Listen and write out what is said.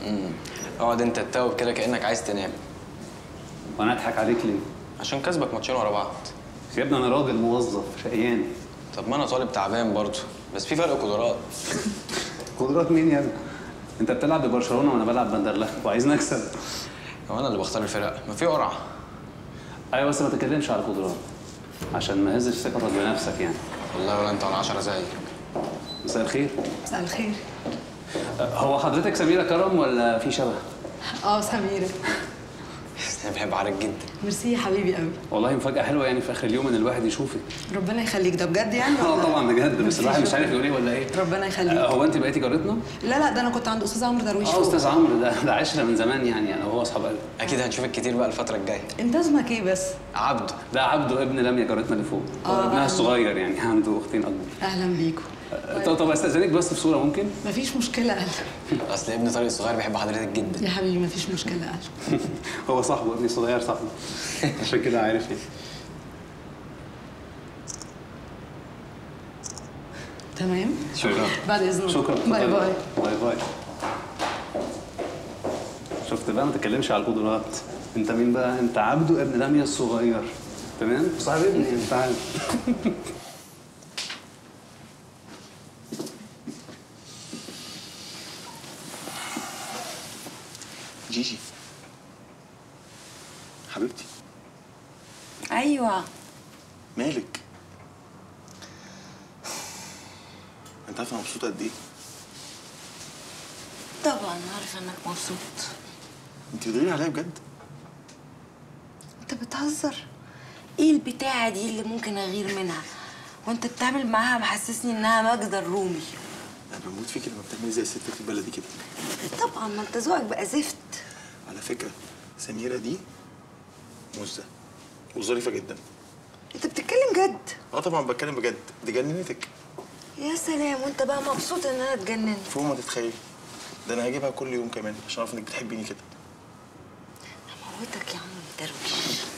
امم اقعد انت تتوب كده كانك عايز تنام وانا اضحك عليك ليه؟ عشان كسبك ماتشين ورا بعض يا ابني انا راجل موظف شقيان طب ما انا طالب تعبان برضه بس في فرق قدرات قدرات مين يا ابني؟ انت بتلعب ببرشلونه وانا بلعب بندرلخ وعايزني اكسب هو انا اللي بختار الفرق ما في قرعه ايوه بس ما تتكلمش على القدرات عشان ما هزش ثقتك بنفسك يعني والله ولا انت ولا 10 زيك مساء الخير مساء الخير أه، هو حضرتك سميرة كرم ولا في شبه؟ اه سميرة انا بحب عارك جدا ميرسي يا حبيبي قوي والله مفاجأة حلوة يعني في آخر اليوم إن الواحد يشوفك. ربنا يخليك ده بجد يعني اه ولا؟ طبعا بجد بس الواحد مش عارف يقول إيه ولا إيه. ربنا يخليك أه، هو أنت بقيتي جارتنا؟ لا لا ده انا كنت عند استاذ عمرو درويش اه فوق. أستاذ عمرو ده ده عشرة من زمان يعني أنا وهو أصحاب قلب. اكيد هنشوفك كتير بقى الفتره الجايه انت اسمك ايه بس عبده ده عبده ابن لميا جارتنا اللي فوق. هو آه. ابنها الصغير يعني عنده أختين أكبر. اهلا بيكم أه، طب طب أستأذنك بس في صورة ممكن؟ مفيش مشكلة قال اصل ابن طارق الصغير بيحب حضرتك جدا يا حبيبي مفيش مشكلة قال هو صاحبه ابني صغير صاحبه. عشان كده عارف إيه. تمام شكرا بعد اذنك شكرا باي باي باي باي شفت بقى ما تتكلمش على القدرات انت مين بقى انت عبده ابن لميا الصغير تمام صاحب ابني انت عارف جيجي حبيبتي ايوه مالك انت عارفه انا مبسوط قد ايه طبعا عارفه انك مبسوط انت بتغيري عليا بجد انت بتهزر ايه البتاعه دي اللي ممكن اغير منها وانت بتعمل معاها محسسني انها ماجدة الرومي انا بموت فيكي لما بتعملي زي الست في البلدي كده طبعا ما انت ذوقك بقى زفت على فكره سميره دي مزه وظريفه جدا انت بتتكلم جد اه طبعا بتكلم بجد دي جننتك يا سلام وانت بقى مبسوط ان انا اتجننت فوق ما تتخيلي ده انا هجيبها كل يوم كمان عشان اعرف انك بتحبيني كده موتك يا عم درويش